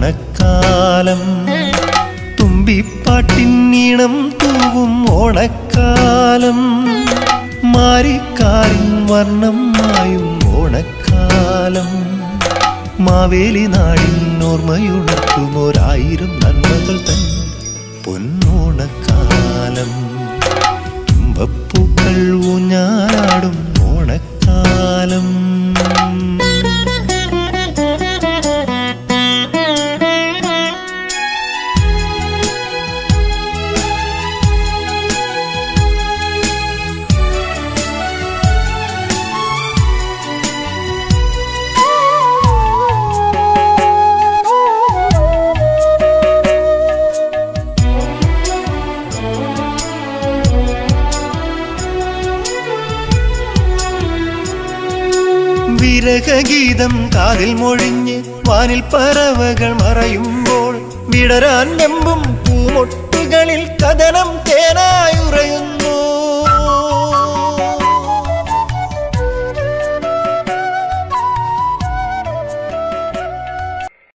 ഓണക്കാലം തുമ്പിപ്പാട്ടിനീണം തൂവും ഓണക്കാലം മാരിക്കാറിൻ വർണ്ണം മായും ഓണക്കാലം മാവേലി നാടിൻ ഓർമ്മയുണർത്തും ഒരായിരം നന്മകൾ തൻ പൊന്നോണക്കാലം തുമ്പപ്പൂക്കൾ ഊഞ്ഞാലാടും ഓണക്കാലം വിരഹഗീതം കാതിൽ മൊഴിഞ്ഞ് വാനിൽ പറവകൾ മറയുമ്പോൾ വിടരാൻ വെമ്പും പൂമൊട്ടുകളിൽ കഥനം തേനായുറയുന്നു